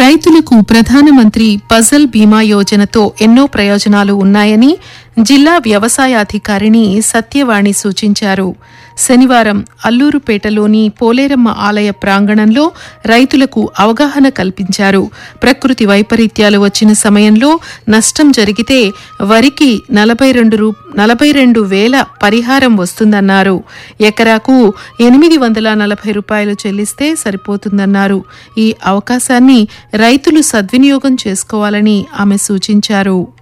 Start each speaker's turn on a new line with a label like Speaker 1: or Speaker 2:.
Speaker 1: రైతులకు ప్రధానమంత్రి పజల్ బీమా యోజనతో ఎన్నో ప్రయోజనాలు ఉన్నాయని జిల్లా వ్యవసాయాధికారిణి సత్యవాణి సూచించారు శనివారం అల్లూరుపేటలోని పోలేరమ్మ ఆలయ ప్రాంగణంలో రైతులకు అవగాహన కల్పించారు ప్రకృతి వైపరీత్యాలు వచ్చిన సమయంలో నష్టం జరిగితే వరికి నలభై రెండు రూ నలభై రెండు వేల పరిహారం వస్తుందన్నారు ఎకరాకు ఎనిమిది వందల నలభై రూపాయలు చెల్లిస్తే సరిపోతుందన్నారు ఈ అవకాశాన్ని రైతులు సద్వినియోగం చేసుకోవాలని ఆమె సూచించారు